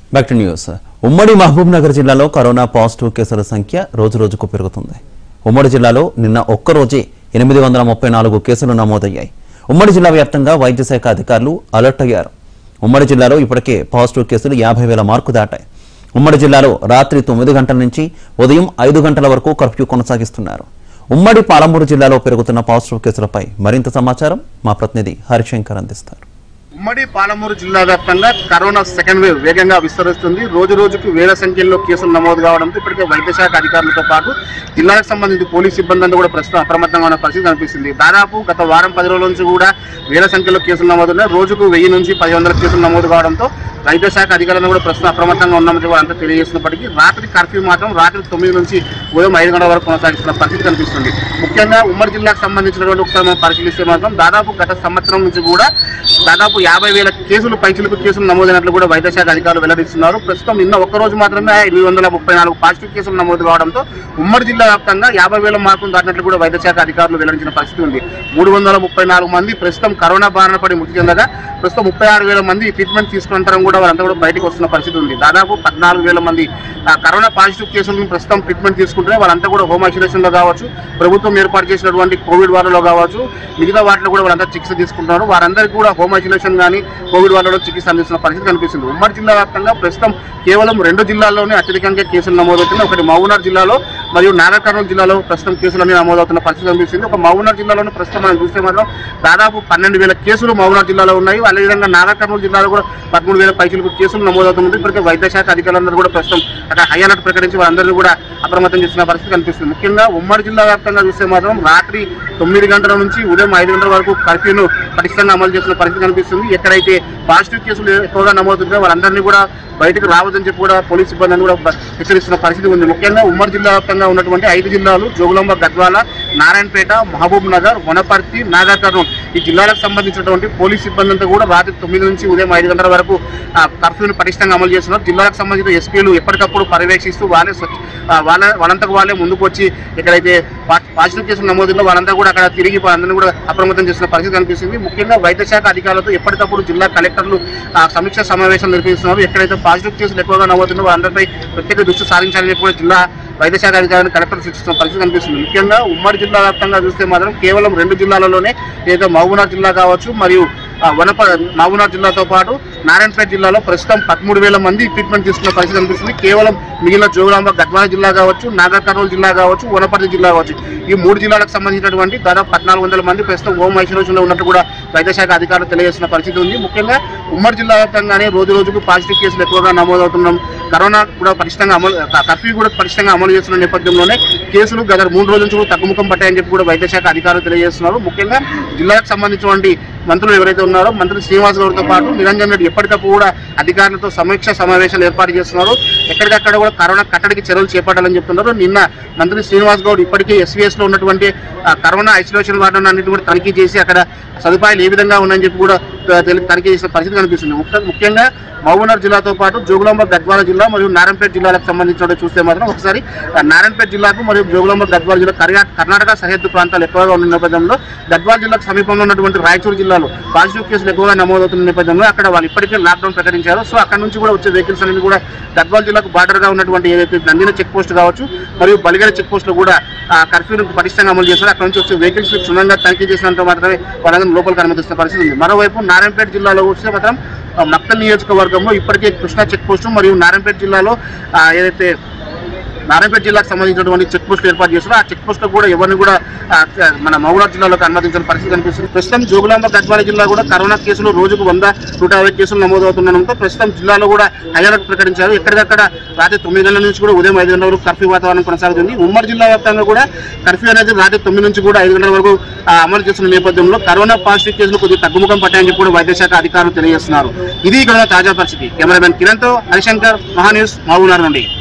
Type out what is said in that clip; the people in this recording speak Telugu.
బ్యాక్ టు న్యూస్ ఉమ్మడి మహబూబ్ నగర్ జిల్లాలో కరోనా పాజిటివ్ కేసుల సంఖ్య రోజు రోజుకు పెరుగుతుంది ఉమ్మడి జిల్లాలో నిన్న ఒక్క రోజే ఎనిమిది వందల ముప్పై నాలుగు కేసులు నమోదయ్యాయి ఉమ్మడి జిల్లా వ్యాప్తంగా వైద్య శాఖ అధికారులు అలర్ట్ అయ్యారు ఉమ్మడి జిల్లాలో ఇప్పటికే పాజిటివ్ కేసులు యాభై వేల మార్కు దాటాయి ఉమ్మడి జిల్లాలో రాత్రి తొమ్మిది గంటల నుంచి ఉదయం ఐదు గంటల వరకు కర్ఫ్యూ కొనసాగిస్తున్నారు ఉమ్మడి పాలమూరు జిల్లాలో పెరుగుతున్న పాజిటివ్ కేసులపై మరింత సమాచారం మా ప్రతినిధి హరిశంకర్ అందిస్తారు ఉమ్మడి పాలమూరు జిల్లా వ్యాప్తంగా కరోనా సెకండ్ వేవ్ వేగంగా విస్తరిస్తుంది రోజు రోజుకు వేల సంఖ్యలో కేసులు నమోదు కావడంతో ఇప్పటికే వైద్య శాఖ అధికారులతో పాటు జిల్లాకు సంబంధించి పోలీస్ సిబ్బంది అంతా కూడా ప్రస్తుతం అప్రమత్తంగా ఉన్న పరిస్థితి కనిపిస్తుంది దాదాపు గత వారం పది రోజుల నుంచి కూడా వేల సంఖ్యలో కేసులు నమోదున్నాయి రోజుకు వెయ్యి నుంచి పది వందల కేసులు నమోదు కావడంతో వైద్య శాఖ అధికారులను కూడా ప్రస్తుతం అప్రమత్తంగా ఉన్నామని కూడా అంతా తెలియజేస్తున్నప్పటికీ రాత్రి కర్ఫ్యూ మాత్రం రాత్రి తొమ్మిది నుంచి ఉదయం ఐదు గంటల వరకు కొనసాగిస్తున్న పరిస్థితి కనిపిస్తుంది ముఖ్యంగా ఉమ్మడి జిల్లాకు సంబంధించినటువంటి ఒకసారి మనం పరిశీలిస్తే మాత్రం దాదాపు గత సంవత్సరం నుంచి కూడా దాదాపు యాభై వేల కేసులు పైచిలకు కేసులు నమోదైనట్లు కూడా వైద్య శాఖ అధికారులు వెల్లడిస్తున్నారు ప్రస్తుతం నిన్న ఒక్క రోజు మాత్రమే ఎనిమిది వందల ముప్పై నాలుగు పాజిటివ్ కేసులు నమోదు కావడంతో ఉమ్మడి జిల్లా వ్యాప్తంగా యాభై వేల మార్కులు దాటినట్లు కూడా వైద్య శాఖ అధికారులు వెల్లడించిన పరిస్థితి ఉంది మూడు వందల ముప్పై నాలుగు మంది ప్రస్తుతం కరోనా బారిన పడి మృతి చెందగా ప్రస్తుతం ముప్పై ఆరు వేల మంది ట్రీట్మెంట్ తీసుకుంటారం కూడా వాళ్ళంతా కూడా బయటకు వస్తున్న పరిస్థితి ఉంది దాదాపు పద్నాలుగు వేల మంది ఆ, కరోనా పాజిటివ్ కేసులను ప్రస్తుతం ట్రీట్మెంట్ తీసుకుంటే వాళ్ళంతా కూడా హోమ్ ఐసోలేషన్ లో కావచ్చు ప్రభుత్వం ఏర్పాటు చేసినటువంటి కోవిడ్ వార్డులో కావచ్చు మిగతా వాటిలో కూడా వాళ్ళంతా చికిత్స తీసుకుంటున్నారు వారందరికీ కూడా హోమ్ ఐసోలేషన్ కానీ కోవిడ్ వార్డులో చికిత్స అందిస్తున్న పరిస్థితి కనిపిస్తుంది ఉమ్మడి జిల్లా వ్యాప్తంగా ప్రస్తుతం కేవలం రెండు జిల్లాల్లోనే అత్యధికంగా కేసులు నమోదవుతున్నాయి ఒకటి మహబూబ్నగర్ జిల్లాలో మరియు నాగర్ కర్నూలు జిల్లాలో ప్రస్తుతం కేసులన్నీ నమోదవుతున్న పరిస్థితి కనిపిస్తుంది ఒక మహబూబ్నగర్ జిల్లాలోనే ప్రస్తుతం మనం చూస్తే మాత్రం దాదాపు పన్నెండు వేల కేసులు మహబూబ్నగర్ జిల్లాలో ఉన్నాయి అదేవిధంగా నాగర్ కర్నూలు జిల్లాలో కూడా పదమూడు వేల పైసలకు కేసులు నమోదవుతుంది ఇప్పటికే వైద్య శాఖ అధికారులందరూ కూడా ప్రస్తుతం అక్కడ హై అలర్ట్ ప్రకటించి వారందరినీ కూడా అప్రమత్తం చేసిన పరిస్థితి కనిపిస్తుంది ముఖ్యంగా ఉమ్మడి జిల్లా వ్యాప్తంగా చూస్తే మాత్రం రాత్రి తొమ్మిది గంటల నుంచి ఉదయం ఐదు గంటల వరకు కర్ఫ్యూను పటిష్టంగా అమలు చేసిన పరిస్థితి కనిపిస్తుంది ఎక్కడైతే పాజిటివ్ కేసులు ఎక్కువగా నమోదుతున్నాయో వాళ్ళందరినీ కూడా బయటకు రావద్దని చెప్పి కూడా పోలీస్ సిబ్బందిని కూడా బ- హెచ్చరిస్తున్న పరిస్థితి ఉంది ముఖ్యంగా ఉమ్మడి జిల్లా వ్యాప్తంగా ఉన్నటువంటి ఐదు జిల్లాలు జోగులాంబ గద్వాల నారాయణపేట మహబూబ్ నగర్ వనపర్తి నాగర్ కర్నూలు ఈ జిల్లాలకు సంబంధించినటువంటి పోలీస్ సిబ్బంది అంతా కూడా రాత్రి తొమ్మిది నుంచి ఉదయం ఐదు గంటల వరకు ఆ, కర్ఫ్యూను పటిష్టంగా అమలు చేస్తున్నారు జిల్లాలకు సంబంధించిన ఎస్పీలు ఎప్పటికప్పుడు పర్యవేక్షిస్తూ వాళ్ళే స్వచ్ఛ- ఆ, వాళ్ళ వాళ్ళంతకు వాళ్ళే ముందుకు వచ్చి ఎక్కడైతే పా- పాజిటివ్ కేసులు నమోదులో వాళ్ళంతా కూడా అక్కడ తిరిగి అందరినీ కూడా అప్రమత్తం చేసిన పరిస్థితి కనిపిస్తుంది ముఖ్యంగా వైద్య శాఖ అధికారులతో ఎప్పటికప్పుడు జిల్లా కలెక్టర్లు ఆ, సమీక్ష సమావేశాలు నిర్వహిస్తున్నారు ఎక్కడైతే పాజిటివ్ కేసులు ఎక్కువగా నమోదుతుందో వాళ్ళందరిపై ప్రత్యేక దృష్టి సారించాలని చెప్పి కూడా జిల్లా వైద్య శాఖ అధికారులను కలెక్టర్ సూచిస్తున్న పరిస్థితి కనిపిస్తుంది ముఖ్యంగా ఉమ్మడి జిల్లా వ్యాప్తంగా చూస్తే మాత్రం కేవలం రెండు జిల్లాలలోనే ఏదో మహబూబ్నగర్ జిల్లా కావచ్చు మరియు ఆ, వనప మహబూబ్నగర్ జిల్లాతో పాటు నారాయణపేట జిల్లాలో ప్రస్తుతం పదమూడు వేల మంది ట్రీట్మెంట్ తీసుకున్న పరిస్థితి కనిపిస్తుంది కేవలం మిగిలిన జోగులాంబ గద్వాల జిల్లా కావచ్చు నాగర్ కర్నూలు జిల్లా కావచ్చు వనపర్తి జిల్లా కావచ్చు ఈ మూడు జిల్లాలకు సంబంధించినటువంటి దాదాపు పద్నాలుగు వందల మంది ప్రస్తుతం హోమ్ ఐసోలేషన్లో ఉన్నట్టు కూడా వైద్య శాఖ అధికారులు తెలియజేస్తున్న పరిస్థితి ఉంది ముఖ్యంగా ఉమ్మడి జిల్లా వ్యాప్తంగానే రోజు రోజుకు పాజిటివ్ కేసులు ఎక్కువగా నమోదవుతున్నాం కరోనా కూడా పటిష్టంగా అమలు కర్ఫ్యూ కూడా పటిష్టంగా అమలు చేస్తున్న నేపథ్యంలోనే కేసులు గత మూడు రోజుల నుంచి కూడా తగ్గుముఖం పట్టాయని చెప్పి కూడా వైద్య శాఖ అధికారులు తెలియజేస్తున్నారు ముఖ్యంగా జిల్లాకు సంబంధించినటువంటి మంత్రులు ఎవరైతే ఉన్నారో మంత్రి శ్రీనివాస్ గౌడ్తో పాటు నిరంజన్ రెడ్డి ఎప్పటికప్పుడు కూడా అధికారులతో సమీక్ష సమావేశాలు ఏర్పాటు చేస్తున్నారు ఎక్కడికక్కడ కూడా కరోనా కట్టడికి చర్యలు చేపట్టాలని చెప్తున్నారు నిన్న మంత్రి శ్రీనివాస్ గౌడ్ ఇప్పటికే ఎస్వీఎస్ లో ఉన్నటువంటి ఆ, కరోనా ఐసోలేషన్ వార్డు అన్నింటిని కూడా తనిఖీ చేసి అక్కడ సదుపాయాలు ఏ విధంగా ఉన్నాయని చెప్పి కూడా ఆ, తెలి- తనిఖీ చేసిన పరిస్థితి కనిపిస్తుంది ముఖ్య- ముఖ్యంగా మహబూబ్నగర్ జిల్లాతో పాటు జోగులాంబ గద్వాల జిల్లా మరియు నారాయణపేట జిల్లాలకు సంబంధించిన చూస్తే మాత్రం ఒకసారి ఆ, నారాయణపేట జిల్లాకు మరియు జోగులాంబ గద్వాల జిల్లా కర్ణా- కర్ణాటక సరిహద్దు ప్రాంతాలు ఎక్కువగా ఉన్న నేపథ్యంలో గద్వాల జిల్లాకు సమీపంలో ఉన్నటువంటి రాయచూరు జిల్లాలో పాజిటివ్ కేసులు ఎక్కువగా నమోదవుతున్న నేపథ్యంలో అక్కడ వాళ్ళు ఇప్పటికే లాక్డౌన్ ప్రకటించారు సో అక్కడ నుంచి కూడా వచ్చే వెహికల్స్ అనేది కూడా గద్వాల జిల్లాకు బార్డర్ గా ఉన్నటువంటి ఏదైతే నందిన చెక్ పోస్ట్ కావచ్చు మరియు బలిగడ చెక్ పోస్ట్ లో కూడా ఆ కర్ఫ్యూను పటిష్టంగా అమలు చేస్తారు అక్కడ నుంచి వచ్చే వెహికల్స్ క్షుణ్ణంగా తనిఖీ చేసినంత మాత్రమే వాళ్ళందరూ లోపలికి అనుమతిస్తున్న పరిస్థితి ఉంది మరోవైపు నారాయణపేట జిల్లాలో వస్తే మాత్రం ఆ, మక్తల్ నియోజకవర్గంలో ఇప్పటికే కృష్ణా చెక్ పోస్ట్ మరియు నారాయణపేట జిల్లాలో ఆ, ఏదైతే నారాయణపేట జిల్లాకు సంబంధించినటువంటి చెక్ పోస్ట్ ఏర్పాటు చేస్తున్నారు ఆ చెక్ పోస్ట్ కూడా ఎవరిని కూడా ఆ, మన మహబూబాద్ జిల్లాలోకి అనుమతించిన పరిస్థితి కనిపిస్తుంది ప్రస్తుతం జోగులాంబ గద్వాల జిల్లా కూడా కరోనా కేసులు రోజుకు వంద నూట యాభై కేసులు నమోదవుతుండడంతో ప్రస్తుతం జిల్లాలో కూడా హై అలర్ట్ ప్రకటించారు ఎక్కడికక్కడ రాత్రి తొమ్మిది గంటల నుంచి కూడా ఉదయం ఐదు గంటల వరకు కర్ఫ్యూ వాతావరణం కొనసాగుతుంది ఉమ్మడి జిల్లా వ్యాప్తంగా కూడా కర్ఫ్యూ అనేది రాత్రి తొమ్మిది నుంచి కూడా ఐదు గంటల వరకు ఆ, అమలు చేస్తున్న నేపథ్యంలో కరోనా పాజిటివ్ కేసులు కొద్దిగా తగ్గుముఖం పట్టాయని చెప్పి కూడా వైద్య శాఖ అధికారులు తెలియజేస్తున్నారు ఇది ఇక్కడ ఉన్న తాజా పరిస్థితి కెమెరామెన్ కిరణ్ తో హరిశంకర్ మహా న్యూస్ మహబూబ్నగర్ నుండి